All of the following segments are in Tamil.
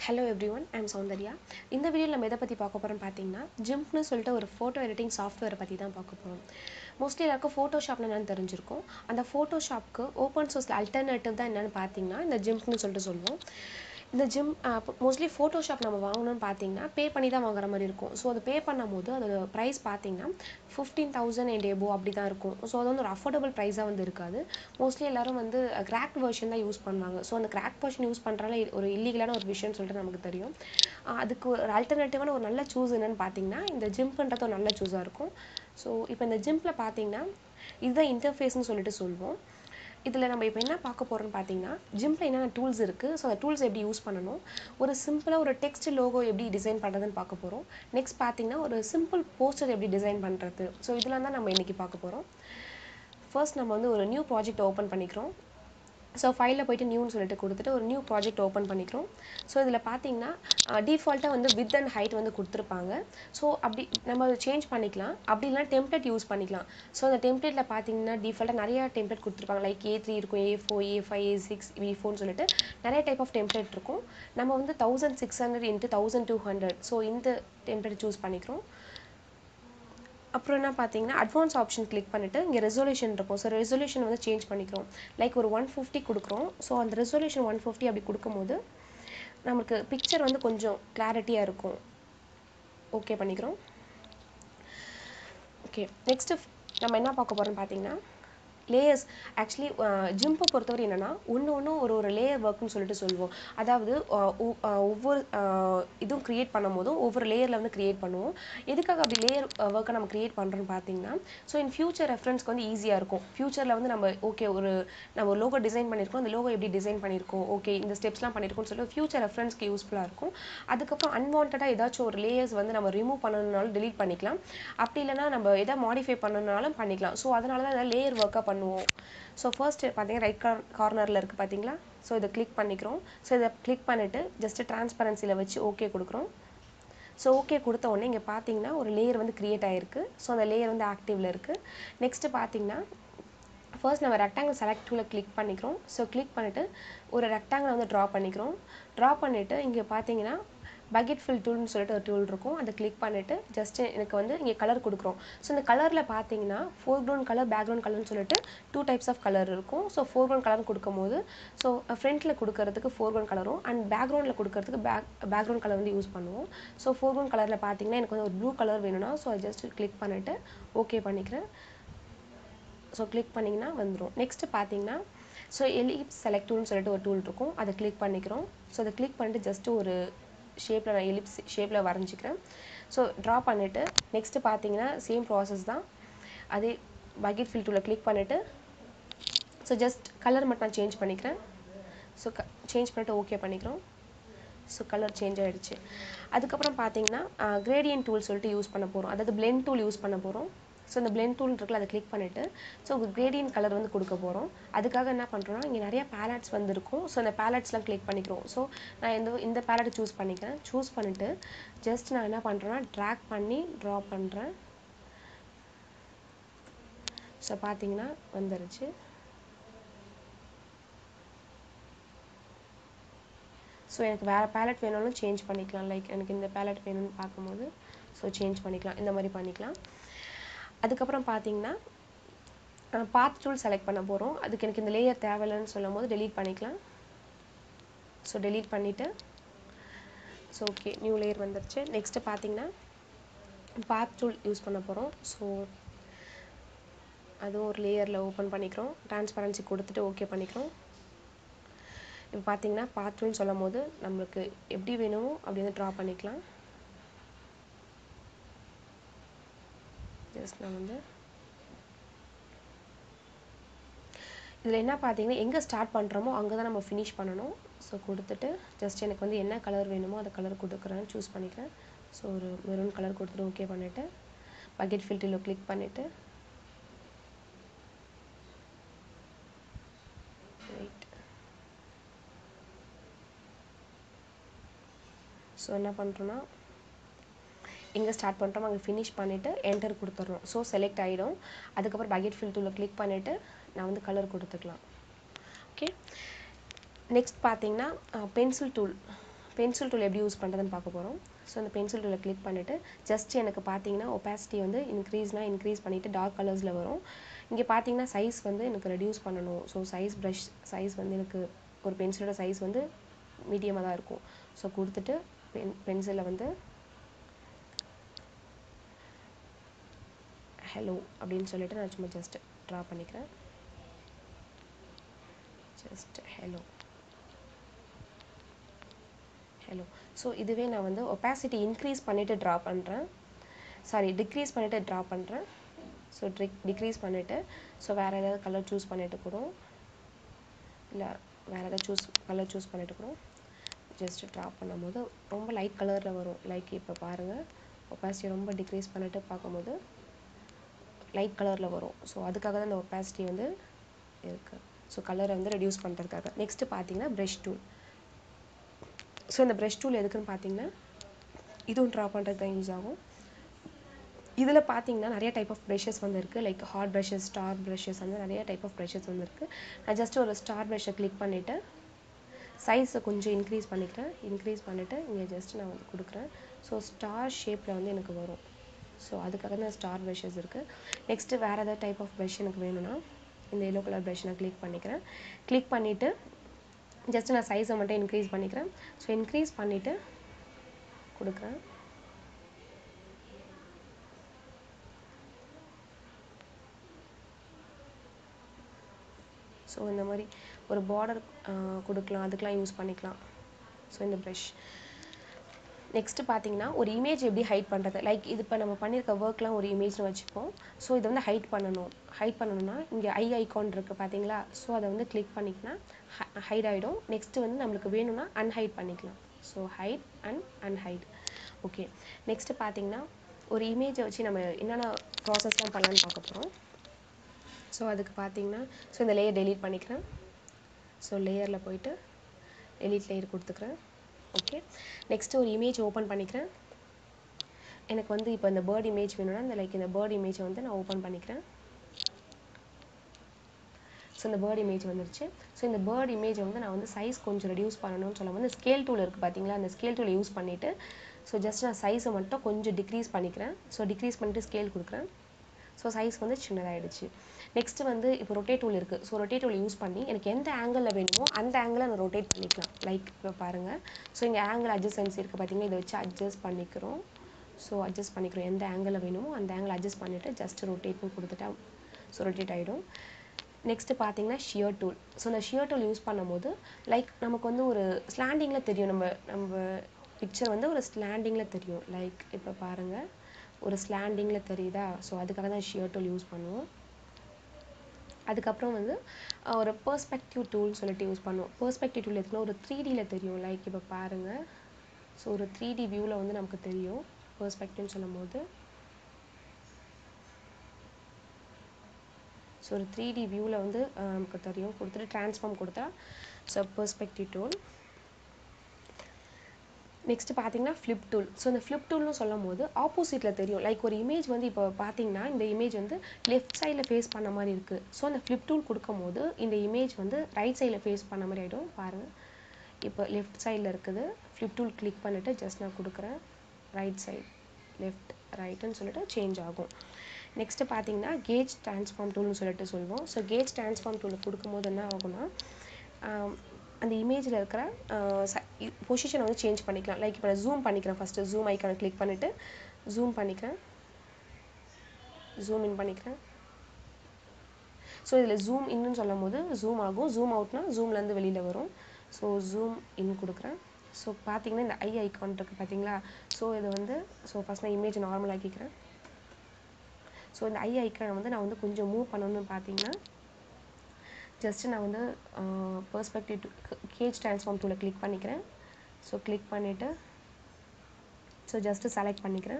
hello everyone I'm Soundarya இந்த வீடியோவில் நம்ம எதை பற்றி பார்க்க போகிறோம்னு பார்த்தீங்கன்னா ஜிம்ப்னு சொல்லிட்டு ஒரு ஃபோட்டோ எடிட்டிங் சாஃப்ட்வேரை பற்றி தான் பார்க்க போகிறோம் மோஸ்ட்லி எல்லாருக்கும் ஃபோட்டோஷாப்னு என்னென்னு தெரிஞ்சிருக்கும் அந்த ஃபோட்டோஷாப்க்கு ஓப்பன் சோர்ஸில் அல்டர்னேட்டிவ் தான் என்னென்னு பார்த்தீங்கன்னா இந்த ஜிம்ப்னு சொல்லிட்டு சொல்லுவோம் இந்த ஜிம் மோஸ்ட்லி ஃபோட்டோஷாப் நம்ம வாங்கணும்னு பார்த்தீங்கன்னா பே பண்ணி தான் வாங்குற மாதிரி இருக்கும் ஸோ அது பே பண்ணும்போது அதோட ப்ரைஸ் பார்த்தீங்கன்னா ஃபிஃப்டீன் தௌசண்ட் அண்ட் எபோ அப்படி தான் இருக்கும் ஸோ அது வந்து ஒரு அஃபோர்டபுள் ப்ரைஸாக வந்து இருக்காது மோஸ்ட்லி எல்லாரும் வந்து கிராக் வெர்ஷன் தான் யூஸ் பண்ணுவாங்க ஸோ அந்த கிராக் வெர்ஷன் யூஸ் பண்ணுறதுல ஒரு இல்லீகலான ஒரு விஷயம்னு சொல்லிட்டு நமக்கு தெரியும் அஹ் அதுக்கு ஒரு அல்டர்னேட்டிவான ஒரு நல்ல சூஸ் என்னன்னு பார்த்தீங்கன்னா இந்த ஜிம்ப்ன்றது ஒரு நல்ல சூஸாக இருக்கும் ஸோ இப்போ இந்த ஜிம்பில் பார்த்தீங்கன்னா இதுதான் இன்டர்ஃபேஸ்னு சொல்லிட்டு சொல்லுவோம் இதில் நம்ம இப்போ என்ன பார்க்க போகிறோம்னு பார்த்தீங்கன்னா ஜிம்பில் என்னென்ன டூல்ஸ் இருக்குது ஸோ அந்த டூல்ஸ் எப்படி யூஸ் பண்ணணும் ஒரு சிம்பிளாக ஒரு டெக்ஸ்ட் லோகோ எப்படி டிசைன் பண்ணுறதுன்னு பார்க்க போகிறோம் நெக்ஸ்ட் பார்த்தீங்கன்னா ஒரு சிம்பிள் போஸ்டர் எப்படி டிசைன் பண்ணுறது ஸோ இதெல்லாம் தான் நம்ம இன்றைக்கி பார்க்க போகிறோம் ஃபர்ஸ்ட் நம்ம வந்து ஒரு நியூ ப்ராஜெக்ட் ஓப்பன் பண்ணிக்கிறோம் ஸோ ஃபைலில் போயிட்டு நியூன்னு சொல்லிட்டு கொடுத்துட்டு ஒரு நியூ ப்ராஜெக்ட் ஓப்பன் பண்ணிக்கிறோம் ஸோ இதில் பார்த்தீங்கன்னா டிஃபால்ட்டாக வந்து வித் அண்ட் ஹைட் வந்து கொடுத்துருப்பாங்க ஸோ அப்படி நம்ம அதை சேஞ்ச் பண்ணிக்கலாம் அப்படி இல்லைனா டெம்ப்ளேட் யூஸ் பண்ணிக்கலாம் ஸோ அந்த டெம்ப்ளேட்டில் பார்த்தீங்கன்னா டிஃபால்ட்டாக நிறையா டெம்ப்ளேட் கொடுத்துருப்பாங்க லைக் ஏ த்ரீ இருக்கும் A four A five A six V ஃபோர்னு சொல்லிட்டு நிறைய டைப் ஆஃப் டெம்ப்ளேட் இருக்கும் நம்ம வந்து thousand six hundred into thousand two hundred so இந்த டெம்ப்ளேட் சூஸ் பண்ணிக்கிறோம் அப்புறம் என்ன பார்த்தீங்கன்னா அட்வான்ஸ் ஆப்ஷன் கிளிக் பண்ணிவிட்டு இங்கே ரெசல்யூஷன் இருக்கும் ஸோ ரெசல்யூஷன் வந்து சேஞ்ச் பண்ணிக்கிறோம் லைக் ஒரு ஒன் ஃபிஃப்டி கொடுக்குறோம் ஸோ அந்த ரெசல்யூஷன் ஒன் ஃபிஃப்டி அப்படி கொடுக்கும்போது நமக்கு பிக்சர் வந்து கொஞ்சம் கிளாரிட்டியாக இருக்கும் ஓகே பண்ணிக்கிறோம் ஓகே நெக்ஸ்ட்டு நம்ம என்ன பார்க்க போகிறோம்னு பார்த்தீங்கன்னா லேயர்ஸ் ஆக்சுவலி ஜிம்பை பொறுத்தவரை என்னென்னா ஒன்று ஒன்றும் ஒரு ஒரு லேயர் ஒர்க்னு சொல்லிட்டு சொல்லுவோம் அதாவது ஒவ்வொரு இதுவும் க்ரியேட் பண்ணும் போதும் ஒவ்வொரு லேயரில் வந்து க்ரியேட் பண்ணுவோம் எதுக்காக அப்படி லேயர் ஒர்க்கை நம்ம க்ரியேட் பண்ணுறோன்னு பார்த்தீங்கன்னா ஸோ இன் ஃபியூச்சர் ரெஃபரன்ஸ்க்கு வந்து ஈஸியாக இருக்கும் ஃபியூச்சரில் வந்து நம்ம ஓகே ஒரு நம்ம ஒரு லோகோ டிசைன் பண்ணியிருக்கோம் அந்த லோகோ எப்படி டிசைன் பண்ணியிருக்கோம் ஓகே இந்த ஸ்டெப்ஸ்லாம் பண்ணியிருக்கோம்னு சொல்லிட்டு ஃபியூச்சர் ரெஃபரன்ஸ்க்கு யூஸ்ஃபுல்லாக இருக்கும் அதுக்கப்புறம் அன்வான்டாக ஏதாச்சும் ஒரு லேயர்ஸ் வந்து நம்ம ரிமூவ் பண்ணணுனாலும் டெலீட் பண்ணிக்கலாம் அப்படி இல்லைனா நம்ம எதாவது மாடிஃபை பண்ணணுனாலும் பண்ணிக்கலாம் ஸோ அதனால தான் இதை லேயர் ஒர்க்காக பண்ணுவோம் ஸோ ஃபர்ஸ்ட் பார்த்தீங்கன்னா ரைட் கார் கார்னரில் இருக்குது பார்த்தீங்களா ஸோ இதை கிளிக் பண்ணிக்கிறோம் ஸோ இதை கிளிக் பண்ணிவிட்டு ஜஸ்ட்டு டிரான்ஸ்பரன்சியில் வச்சு ஓகே கொடுக்குறோம் ஸோ ஓகே கொடுத்த உடனே இங்கே பார்த்தீங்கன்னா ஒரு லேயர் வந்து க்ரியேட் ஆகிருக்கு ஸோ அந்த லேயர் வந்து ஆக்டிவில் இருக்குது நெக்ஸ்ட்டு பார்த்தீங்கன்னா ஃபர்ஸ்ட் நம்ம ரெக்டாங்கிள் செலக்ட் டூவில் கிளிக் பண்ணிக்கிறோம் ஸோ கிளிக் பண்ணிவிட்டு ஒரு ரெக்டாங்கிள் வந்து ட்ரா பண்ணிக்கிறோம் ட்ரா பண்ணிவிட்டு இங்கே பார்த்தீங்கன்னா பக்கெட் ஃபில் டூல்னு சொல்லிட்டு ஒரு டூல் இருக்கும் அதை கிளிக் பண்ணிவிட்டு ஜஸ்ட் எனக்கு வந்து இங்கே கலர் கொடுக்குறோம் ஸோ இந்த கலரில் பார்த்தீங்கன்னா ஃபோர் க்ரௌண்ட் கலர் பேக்ரவுண்ட் கலர்னு சொல்லிட்டு டூ டைப்ஸ் ஆஃப் கலர் இருக்கும் ஸோ ஃபோர் க்ரௌண்ட் கலர் கொடுக்கும்போது ஸோ ஃப்ரண்ட்டில் கொடுக்கறதுக்கு ஃபோர் க்ரௌண்ட் கலரும் அண்ட் பேக்ரவுண்டில் கொடுக்கறதுக்கு பேக் பேக்ரவுண்ட் கலர் வந்து யூஸ் பண்ணுவோம் ஸோ ஃபோர் க்ரௌண்ட் கலரில் பார்த்தீங்கன்னா எனக்கு வந்து ஒரு ப்ளூ கலர் வேணும்னா ஸோ ஜஸ்ட் கிளிக் பண்ணிவிட்டு ஓகே பண்ணிக்கிறேன் ஸோ கிளிக் பண்ணிங்கன்னா வந்துடும் நெக்ஸ்ட்டு பார்த்தீங்கன்னா ஸோ எலிப்ஸ் செலக்ட் டூல்னு சொல்லிட்டு ஒரு டூல் இருக்கும் அதை கிளிக் பண்ணிக்கிறோம் ஸோ அதை கிளிக் பண்ணிட்டு ஜஸ்ட்டு ஒரு ஷேப்பில் நான் எலிப்ஸ் ஷேப்பில் வரைஞ்சிக்கிறேன் ஸோ ட்ரா பண்ணிவிட்டு நெக்ஸ்ட்டு பார்த்தீங்கன்னா சேம் ப்ராசஸ் தான் அதே பக்கெட் ஃபில் டூவில் கிளிக் பண்ணிவிட்டு ஸோ ஜஸ்ட் கலர் மட்டும் நான் சேஞ்ச் பண்ணிக்கிறேன் ஸோ க சேஞ்ச் பண்ணிவிட்டு ஓகே பண்ணிக்கிறோம் ஸோ கலர் சேஞ்ச் ஆகிடுச்சு அதுக்கப்புறம் பார்த்தீங்கன்னா கிரேடியன் டூல் சொல்லிட்டு யூஸ் பண்ண போகிறோம் அதாவது பிளெண்ட் டூல் யூஸ் பண்ண போகிறோம் ஸோ இந்த பிளெண்ட் டூல் இருக்குல்ல அதை கிளிக் பண்ணிவிட்டு ஸோ கிரேடியன் கலர் வந்து கொடுக்க போகிறோம் அதுக்காக என்ன பண்ணுறோன்னா இங்கே நிறைய பேலட்ஸ் வந்துருக்கும் ஸோ அந்த பேலட்ஸ்லாம் கிளிக் பண்ணிக்கிறோம் ஸோ நான் இந்த இந்த பேலட்டை சூஸ் பண்ணிக்கிறேன் சூஸ் பண்ணிவிட்டு ஜஸ்ட் நான் என்ன பண்ணுறேன்னா ட்ராக் பண்ணி ட்ரா பண்ணுறேன் ஸோ பார்த்தீங்கன்னா வந்துருச்சு ஸோ எனக்கு வேறு பேலட் வேணும்னு சேஞ்ச் பண்ணிக்கலாம் லைக் எனக்கு இந்த பேலட் வேணும்னு பார்க்கும்போது ஸோ சேஞ்ச் பண்ணிக்கலாம் இந்த மாதிரி பண்ணிக்கலாம் அதுக்கப்புறம் பார்த்தீங்கன்னா பாத் டூல் செலக்ட் பண்ண போகிறோம் அதுக்கு எனக்கு இந்த லேயர் தேவையில்லைன்னு சொல்லும் போது டெலீட் பண்ணிக்கலாம் ஸோ டெலீட் பண்ணிவிட்டு ஸோ ஓகே நியூ லேயர் வந்துருச்சு நெக்ஸ்ட்டு பார்த்தீங்கன்னா பாத் டூல் யூஸ் பண்ண போகிறோம் ஸோ அதுவும் ஒரு லேயரில் ஓப்பன் பண்ணிக்கிறோம் டிரான்ஸ்பரன்சி கொடுத்துட்டு ஓகே பண்ணிக்கிறோம் இப்போ பார்த்தீங்கன்னா பாத் டூல்னு சொல்லும் போது நம்மளுக்கு எப்படி வேணுமோ அப்படி வந்து ட்ரா பண்ணிக்கலாம் ஜஸ்ட் நான் வந்து இதில் என்ன பார்த்தீங்கன்னா எங்கே ஸ்டார்ட் பண்ணுறோமோ அங்கே தான் நம்ம ஃபினிஷ் பண்ணணும் ஸோ கொடுத்துட்டு ஜஸ்ட் எனக்கு வந்து என்ன கலர் வேணுமோ அந்த கலர் கொடுக்குறேன்னு சூஸ் பண்ணிக்கிறேன் ஸோ ஒரு மெரூன் கலர் கொடுத்துட்டு ஓகே பண்ணிவிட்டு பக்கெட் ஃபில்டரில் கிளிக் பண்ணிவிட்டு ரைட் ஸோ என்ன பண்ணுறோன்னா எங்கே ஸ்டார்ட் பண்ணுறோமோ அங்கே ஃபினிஷ் பண்ணிவிட்டு என்டர் கொடுத்துட்றோம் ஸோ செலக்ட் ஆகிடும் அதுக்கப்புறம் பக்கெட் ஃபில் டூலில் கிளிக் பண்ணிவிட்டு நான் வந்து கலர் கொடுத்துக்கலாம் ஓகே நெக்ஸ்ட் பார்த்தீங்கன்னா பென்சில் டூல் பென்சில் டூல் எப்படி யூஸ் பண்ணுறதுன்னு பார்க்க போகிறோம் ஸோ அந்த பென்சில் டூலை கிளிக் பண்ணிவிட்டு ஜஸ்ட் எனக்கு பார்த்தீங்கன்னா ஒப்பாசிட்டி வந்து இன்க்ரீஸ்னா இன்க்ரீஸ் பண்ணிவிட்டு டார்க் கலர்ஸில் வரும் இங்கே பார்த்தீங்கன்னா சைஸ் வந்து எனக்கு ரெடியூஸ் பண்ணணும் ஸோ சைஸ் ப்ரஷ் சைஸ் வந்து எனக்கு ஒரு பென்சிலோட சைஸ் வந்து மீடியமாக தான் இருக்கும் ஸோ கொடுத்துட்டு பென் பென்சிலில் வந்து ஹலோ அப்படின்னு சொல்லிட்டு நான் சும்மா ஜஸ்ட் ட்ரா பண்ணிக்கிறேன் ஜஸ்ட் ஹலோ ஹலோ ஸோ இதுவே நான் வந்து ஒப்பாசிட்டி இன்க்ரீஸ் பண்ணிவிட்டு ட்ரா பண்ணுறேன் சாரி டிக்ரீஸ் பண்ணிவிட்டு ட்ரா பண்ணுறேன் ஸோ ட்ரிக் டிக்ரீஸ் பண்ணிவிட்டு ஸோ வேறு ஏதாவது கலர் சூஸ் பண்ணிவிட்டு கூட இல்லை வேறு ஏதாவது சூஸ் கலர் சூஸ் பண்ணிவிட்டு கூட ஜஸ்ட் ட்ரா பண்ணும்போது ரொம்ப லைட் கலரில் வரும் லைக் இப்போ பாருங்கள் ஒப்பாசிட்டி ரொம்ப டிக்ரீஸ் பண்ணிவிட்டு பார்க்கும்போது லைட் கலரில் வரும் ஸோ அதுக்காக தான் இந்த ஒப்பாசிட்டி வந்து இருக்குது ஸோ கலரை வந்து ரெடியூஸ் பண்ணுறதுக்காக நெக்ஸ்ட்டு பார்த்தீங்கன்னா ப்ரஷ் டூல் ஸோ இந்த ப்ரஷ் டூல் எதுக்குன்னு பார்த்தீங்கன்னா இதுவும் ட்ரா பண்ணுறதுக்கு தான் யூஸ் ஆகும் இதில் பார்த்தீங்கன்னா நிறைய டைப் ஆஃப் ப்ரஷஸ் வந்து இருக்குது like heart brushes star brushes வந்து நிறைய டைப் ஆஃப் ப்ரஷஸ் வந்து இருக்குது நான் ஜஸ்ட் ஒரு ஸ்டார் ப்ரஷை கிளிக் பண்ணிவிட்டு சைஸை கொஞ்சம் இன்க்ரீஸ் பண்ணிக்கிறேன் இன்க்ரீஸ் பண்ணிவிட்டு இங்கே ஜஸ்ட் நான் வந்து கொடுக்குறேன் ஸோ ஸ்டார் ஷேப்பில் வந்து எனக்கு வரும் ஸோ அதுக்காக தான் ஸ்டார் ப்ரஷஸ் இருக்குது நெக்ஸ்ட்டு வேறு ஏதாவது டைப் ஆஃப் ப்ரஷ் எனக்கு வேணும்னா இந்த எல்லோ கலர் ப்ரஷ் நான் கிளிக் பண்ணிக்கிறேன் கிளிக் பண்ணிவிட்டு ஜஸ்ட் நான் சைஸை மட்டும் இன்க்ரீஸ் பண்ணிக்கிறேன் ஸோ இன்க்ரீஸ் பண்ணிவிட்டு கொடுக்குறேன் ஸோ இந்த மாதிரி ஒரு பார்டர் கொடுக்கலாம் அதுக்கெலாம் யூஸ் பண்ணிக்கலாம் ஸோ இந்த ப்ரஷ் நெக்ஸ்ட்டு பார்த்தீங்கன்னா ஒரு இமேஜ் எப்படி ஹைட் பண்ணுறது லைக் இது இப்போ நம்ம பண்ணியிருக்க ஒர்க்லாம் ஒரு இமேஜ்னு வச்சுப்போம் ஸோ இதை வந்து ஹைட் பண்ணணும் ஹைட் பண்ணணும்னா இங்கே ஐ ஐகான் இருக்குது பார்த்தீங்களா ஸோ அதை வந்து கிளிக் பண்ணிக்கினா ஹைட் ஆகிடும் நெக்ஸ்ட்டு வந்து நம்மளுக்கு வேணும்னா அன்ஹைட் பண்ணிக்கலாம் so hide and unhide okay next பார்த்தீங்கன்னா ஒரு இமேஜை வச்சு நம்ம என்னென்ன ப்ராசஸ்லாம் பண்ணலான்னு பார்க்க போகிறோம் ஸோ அதுக்கு பார்த்தீங்கன்னா ஸோ இந்த லேயர் டெலீட் பண்ணிக்கிறேன் ஸோ லேயரில் போயிட்டு டெலீட் லேயர் கொடுத்துக்கிறேன் ஓகே நெக்ஸ்ட்டு ஒரு இமேஜ் ஓப்பன் பண்ணிக்கிறேன் எனக்கு வந்து இப்போ இந்த பேர்ட் இமேஜ் வேணும்னா இந்த லைக் இந்த பேர்ட் இமேஜை வந்து நான் ஓப்பன் பண்ணிக்கிறேன் ஸோ இந்த பேர்ட் இமேஜ் வந்துருச்சு ஸோ இந்த பேர்ட் இமேஜ் வந்து நான் வந்து சைஸ் கொஞ்சம் ரெடியூஸ் பண்ணணும்னு சொல்ல வந்து ஸ்கேல் டூல் இருக்குது பார்த்தீங்களா அந்த ஸ்கேல் டூலை யூஸ் பண்ணிவிட்டு ஸோ ஜஸ்ட் நான் சைஸை மட்டும் கொஞ்சம் டிக்ரீஸ் பண்ணிக்கிறேன் ஸோ டிக்ரீஸ் பண்ணிட்டு ஸ்கேல் கொடுக்குறேன் ஸோ சைஸ் வந்து சின்னதாகிடுச்சு நெக்ஸ்ட் வந்து இப்போ ரொட்டேட் டூல் இருக்குது ஸோ ரொட்டேட் டூல் யூஸ் பண்ணி எனக்கு எந்த ஆங்கிளில் வேணுமோ அந்த ஆங்கிளை நான் ரொட்டேட் பண்ணிக்கலாம் லைக் இப்போ பாருங்கள் ஸோ இங்கே ஆங்கிள் அட்ஜஸ்டன்சி இருக்குது பார்த்தீங்கன்னா இதை வச்சு அட்ஜஸ்ட் பண்ணிக்கிறோம் ஸோ அட்ஜஸ்ட் பண்ணிக்கிறோம் எந்த ஆங்கிளில் வேணுமோ அந்த ஆங்கிள் அட்ஜஸ்ட் பண்ணிவிட்டு ஜஸ்ட் ரொட்டேட்னு கொடுத்துட்டா ஸோ ரொட்டேட் ஆகிடும் நெக்ஸ்ட்டு பார்த்தீங்கன்னா ஷியர் டூல் ஸோ இந்த ஷியர் டூல் யூஸ் பண்ணும்போது லைக் நமக்கு வந்து ஒரு ஸ்லாண்டிங்கில் தெரியும் நம்ம நம்ம பிக்சர் வந்து ஒரு ஸ்லாண்டிங்கில் தெரியும் லைக் இப்போ பாருங்கள் ஒரு ஸ்லாண்டிங்கில் தெரியுதா ஸோ அதுக்காக தான் ஷியர் டூல் யூஸ் பண்ணுவோம் அதுக்கப்புறம் வந்து ஒரு பெர்ஸ்பெக்டிவ் டூல்னு சொல்லிட்டு யூஸ் பண்ணுவோம் பெர்ஸ்பெக்டிவ் டூல் எதுக்குன்னா ஒரு த்ரீ டியில் தெரியும் லைக் இப்போ பாருங்கள் ஸோ ஒரு த்ரீ டி வியூவில் வந்து நமக்கு தெரியும் பெர்ஸ்பெக்டிவ்னு சொல்லும் போது ஸோ ஒரு த்ரீ டி வியூவில் வந்து நமக்கு தெரியும் கொடுத்துட்டு ட்ரான்ஸ்ஃபார்ம் கொடுத்தா ஸோ பெர்ஸ்பெக்டிவ் டூல் நெக்ஸ்ட் பார்த்தீங்கன்னா ஃப்ளிப் டூல் ஸோ இந்த ஃப்ளிப் டூல்னு சொல்லும் போது ஆப்போசிட்டில் தெரியும் லைக் ஒரு இமேஜ் வந்து இப்போ பார்த்தீங்கன்னா இந்த இமேஜ் வந்து லெஃப்ட் சைடில் ஃபேஸ் பண்ண மாதிரி இருக்குது ஸோ அந்த ஃப்ளிப் டூல் கொடுக்கும் போது இந்த இமேஜ் வந்து ரைட் சைடில் ஃபேஸ் பண்ண மாதிரி ஆகிடும் பாருங்கள் இப்போ லெஃப்ட் சைடில் இருக்குது ஃப்ளிப் டூல் கிளிக் பண்ணிவிட்டு ஜஸ்ட் நான் கொடுக்குறேன் ரைட் சைடு லெஃப்ட் ரைட்டுன்னு சொல்லிட்டு சேஞ்ச் ஆகும் நெக்ஸ்ட்டு பார்த்தீங்கன்னா கேஜ் ட்ரான்ஸ்ஃபார்ம் டூல்னு சொல்லிட்டு சொல்லுவோம் ஸோ கேஜ் ட்ரான்ஸ்ஃபார்ம் டூல் கொடுக்கும்போது என்ன ஆகும்னா அந்த இமேஜில் இருக்கிற பொசிஷனை வந்து சேஞ்ச் பண்ணிக்கலாம் லைக் இப்போ நான் ஜூம் பண்ணிக்கிறேன் ஃபஸ்ட்டு ஜூம் ஐக்கானை கிளிக் பண்ணிவிட்டு ஜூம் பண்ணிக்கிறேன் ஜூம் இன் பண்ணிக்கிறேன் ஸோ இதில் ஜூம் இன்னு சொல்லும் போது ஜூம் ஆகும் ஜூம் அவுட்னா ஜூம்லேருந்து வெளியில் வரும் ஸோ ஜூம் இன் கொடுக்குறேன் ஸோ பார்த்தீங்கன்னா இந்த ஐ ஐக்கான் இருக்குது பார்த்தீங்களா ஸோ இது வந்து ஸோ ஃபஸ்ட் நான் இமேஜ் நார்மல் ஆக்கிக்கிறேன் ஸோ இந்த ஐ ஐக்கானை வந்து நான் வந்து கொஞ்சம் மூவ் பண்ணணும்னு பார்த்தீங்கன்னா ஜஸ்ட்டு நான் வந்து பெர்ஸ்பெக்டிவ் டூ கேஜ் ட்ரான்ஸ்ஃபார்ம் டூலை கிளிக் பண்ணிக்கிறேன் ஸோ கிளிக் பண்ணிவிட்டு ஸோ ஜஸ்ட்டு செலக்ட் பண்ணிக்கிறேன்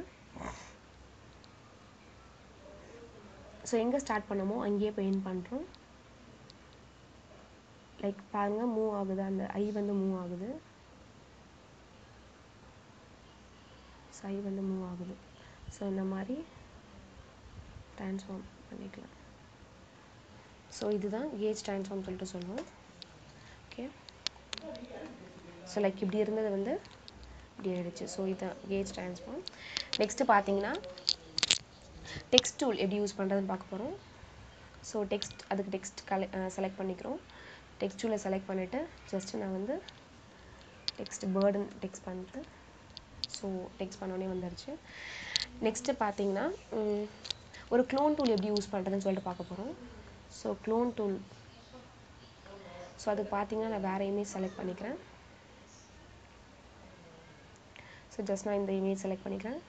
ஸோ எங்கே ஸ்டார்ட் பண்ணமோ அங்கேயே போய் என் பண்ணுறோம் லைக் பாருங்கள் மூவ் ஆகுது அந்த ஐ வந்து மூவ் ஆகுது ஸோ ஐ வந்து மூவ் ஆகுது ஸோ இந்த மாதிரி ட்ரான்ஸ்ஃபார்ம் பண்ணிக்கலாம் ஸோ இதுதான் கேஜ் ட்ரான்ஸ்ஃபார்ம் சொல்லிட்டு சொல்லுவோம் ஓகே ஸோ லைக் இப்படி இருந்தது வந்து இப்படி ஆயிடுச்சு ஸோ இதை கேஜ் ட்ரான்ஸ்ஃபார்ம் நெக்ஸ்ட்டு பார்த்தீங்கன்னா டெக்ஸ்ட் டூல் எப்படி யூஸ் பண்ணுறதுன்னு பார்க்க போகிறோம் ஸோ டெக்ஸ்ட் அதுக்கு டெக்ஸ்ட் கல செலக்ட் பண்ணிக்கிறோம் டெக்ஸ்ட் டூலை செலக்ட் பண்ணிவிட்டு ஜஸ்ட்டு நான் வந்து டெக்ஸ்ட் பேர்டுன்னு டெக்ஸ்ட் பண்ணிட்டு ஸோ டெக்ஸ்ட் பண்ணோடனே வந்துடுச்சு நெக்ஸ்ட்டு பார்த்தீங்கன்னா ம், ஒரு க்ளோன் டூல் எப்படி யூஸ் பண்ணுறதுன்னு சொல்லிட்டு பார்க்க போகிறோம் ஸோ க்ளோன் டூல் ஸோ அதுக்கு பார்த்தீங்கன்னா நான் வேறு இமேஜ் செலக்ட் பண்ணிக்கிறேன் ஸோ ஜஸ்ட் நான் இந்த இமேஜ் செலக்ட் பண்ணிக்கிறேன்